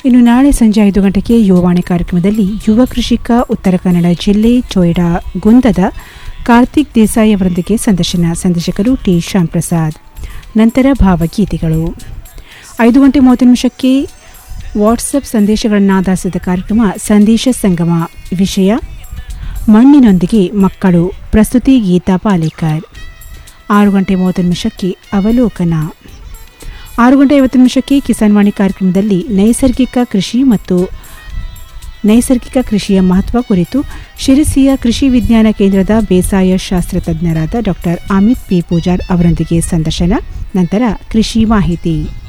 ಇನ್ನು ನಾಳೆ ಸಂಜೆ ಐದು ಗಂಟೆಗೆ ಯುವವಾಣಿ ಕಾರ್ಯಕ್ರಮದಲ್ಲಿ ಯುವ ಕೃಷಿಕ ಉತ್ತರ ಕನ್ನಡ ಜಿಲ್ಲೆ ಚೋಯ್ಡಾ ಗುಂದದ ಕಾರ್ತಿಕ್ ದೇಸಾಯಿ ಅವರೊಂದಿಗೆ ಸಂದರ್ಶನ ಸಂದರ್ಶಕರು ಟಿ ಶ್ಯಾಮ್ ಪ್ರಸಾದ್ ನಂತರ ಭಾವಗೀತೆಗಳು ಐದು ಗಂಟೆ ಮೂವತ್ತು ನಿಮಿಷಕ್ಕೆ ವಾಟ್ಸಪ್ ಸಂದೇಶಗಳನ್ನಾಧರಿಸಿದ ಕಾರ್ಯಕ್ರಮ ಸಂದೇಶ ಸಂಗಮ ವಿಷಯ ಮಣ್ಣಿನೊಂದಿಗೆ ಮಕ್ಕಳು ಪ್ರಸ್ತುತಿ ಗೀತಾ ಪಾಲೇಕರ್ ಆರು ಗಂಟೆ ಮೂವತ್ತು ನಿಮಿಷಕ್ಕೆ ಅವಲೋಕನ ಆರು ಗಂಟೆ ಐವತ್ತು ನಿಮಿಷಕ್ಕೆ ಕಿಸಾನ್ ವಾಣಿ ಕಾರ್ಯಕ್ರಮದಲ್ಲಿ ನೈಸರ್ಗಿಕ ಕೃಷಿ ಮತ್ತು ನೈಸರ್ಗಿಕ ಕೃಷಿಯ ಮಹತ್ವ ಕುರಿತು ಶಿರಸಿಯ ಕೃಷಿ ವಿಜ್ಞಾನ ಕೇಂದ್ರದ ಬೇಸಾಯ ಶಾಸ್ತ್ರ ತಜ್ಞರಾದ ಡಾಕ್ಟರ್ ಅಮಿತ್ ಪಿ ಪೂಜಾರ್ ಅವರೊಂದಿಗೆ ಸಂದರ್ಶನ ನಂತರ ಕೃಷಿ ಮಾಹಿತಿ